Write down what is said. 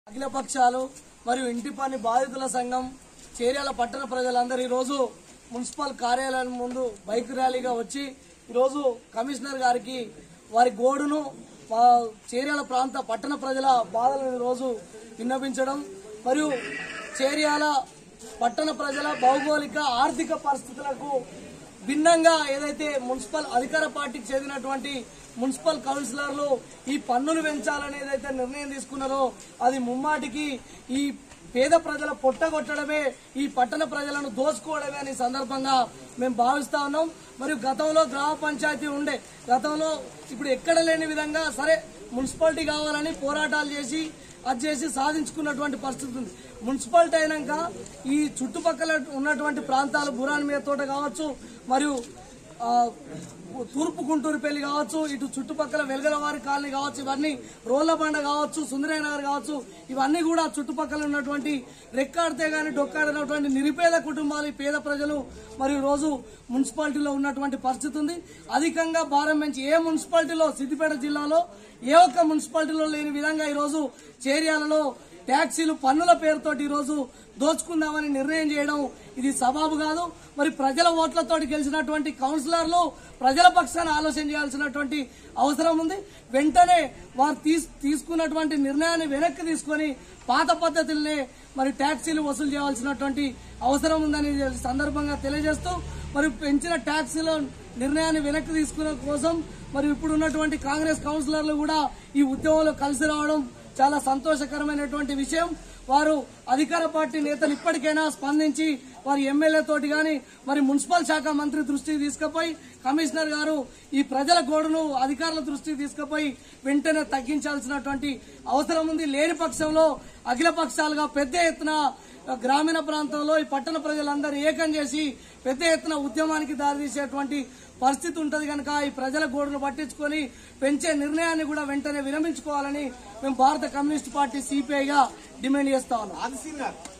అఖిల పక్షాలు మరియు ఇంటి పని బాధితుల సంఘం చేర్యాల పట్టణ ప్రజలందరూ ఈరోజు మున్సిపల్ కార్యాలయం ముందు బైక్ ర్యాలీగా వచ్చి ఈరోజు కమిషనర్ గారికి వారి గోడును మా చేర్యాల ప్రాంత పట్టణ ప్రజల బాధలను ఈరోజు విన్నపించడం మరియు చేర్యాల పట్టణ ప్రజల భౌగోళిక ఆర్థిక పరిస్థితులకు భిన్నంగా ఏదైతే మున్సిపల్ అధికార పార్టీకి చెందినటువంటి మున్సిపల్ కౌన్సిలర్లు ఈ పన్నులు పెంచాలని ఏదైతే నిర్ణయం తీసుకున్నారో అది ముమ్మాటికి ఈ పేద ప్రజల పొట్టగొట్టడమే ఈ పట్టణ ప్రజలను దోచుకోవడమే అని సందర్భంగా మేము భావిస్తా ఉన్నాం మరియు గతంలో గ్రామ పంచాయతీ ఉండే గతంలో ఇప్పుడు ఎక్కడ లేని విధంగా సరే మున్సిపాలిటీ కావాలని పోరాటాలు చేసి అది చేసి సాధించుకున్నటువంటి పరిస్థితి ఉంది మున్సిపాలిటీ అయినాక ఈ చుట్టుపక్కల ఉన్నటువంటి ప్రాంతాలు బురాన్ మీద తోట కావచ్చు మరియు ఆ, తూర్పు గుంటూరు పెళ్లి కావచ్చు ఇటు చుట్టుపక్కల వెలగలవారి కాలనీ కావచ్చు ఇవన్నీ రోళ్లబండ కావచ్చు సుందరయ్య నగర్ కావచ్చు ఇవన్నీ కూడా చుట్టుపక్కల ఉన్నటువంటి రెక్కాడితే గాని డొక్కాడినటువంటి నిరుపేద కుటుంబాలు ఈ పేద ప్రజలు మరియు రోజు మున్సిపాలిటీలో ఉన్నటువంటి పరిస్థితి ఉంది అధికంగా భారం పెంచి ఏ మున్సిపాలిటీలో సిద్దిపేట జిల్లాలో ఏ ఒక్క మున్సిపాలిటీలో లేని విధంగా ఈరోజు చేర్యాలలో ట్యాక్సీలు పన్నుల పేరుతోటి ఈరోజు దోచుకుందామని నిర్ణయం చేయడం ఇది సబాబు కాదు మరి ప్రజల ఓట్లతో గెలిచినటువంటి కౌన్సిలర్లు ప్రజల పక్షాన ఆలోచన చేయాల్సినటువంటి అవసరం ఉంది వెంటనే వారు తీస్- తీసుకున్నటువంటి నిర్ణయాన్ని వెనక్కి తీసుకొని పాత పద్ధతులనే మరి ట్యాక్సీలు వసూలు చేయాల్సినటువంటి అవసరం ఉందని ఈ సందర్భంగా తెలియజేస్తూ మరి పెంచిన ట్యాక్సీల నిర్ణయాన్ని వెనక్కి తీసుకునే కోసం మరి ఇప్పుడు ఉన్నటువంటి కాంగ్రెస్ కౌన్సిలర్లు కూడా ఈ ఉద్యమంలో కలిసి రావడం చాలా సంతోషకరమైనటువంటి విషయం వారు అధికార పార్టీ నేతలు ఇప్పటికైనా స్పందించి వారి ఎమ్మెల్యే తోటి గాని మరి మున్సిపల్ శాఖ మంత్రి దృష్టికి తీసుకుపోయి కమిషనర్ గారు ఈ ప్రజల గోడును అధికారుల దృష్టికి తీసుకుపోయి వెంటనే తగ్గించాల్సినటువంటి అవసరం ఉంది లేని పక్షంలో అఖిల పక్షాలుగా పెద్ద ఎత్తున గ్రామీణ ప్రాంతంలో ఈ పట్టణ ప్రజలందరూ ఏకం చేసి పెద్ద ఎత్తున ఉద్యమానికి దారితీసేటువంటి పరిస్థితి ఉంటది కనుక ఈ ప్రజల గోడును పట్టించుకొని పెంచే నిర్ణయాన్ని కూడా వెంటనే విరమించుకోవాలని మేము భారత కమ్యూనిస్ట్ పార్టీ సిపిఐగా డిమాండ్ చేస్తా ఉన్నాం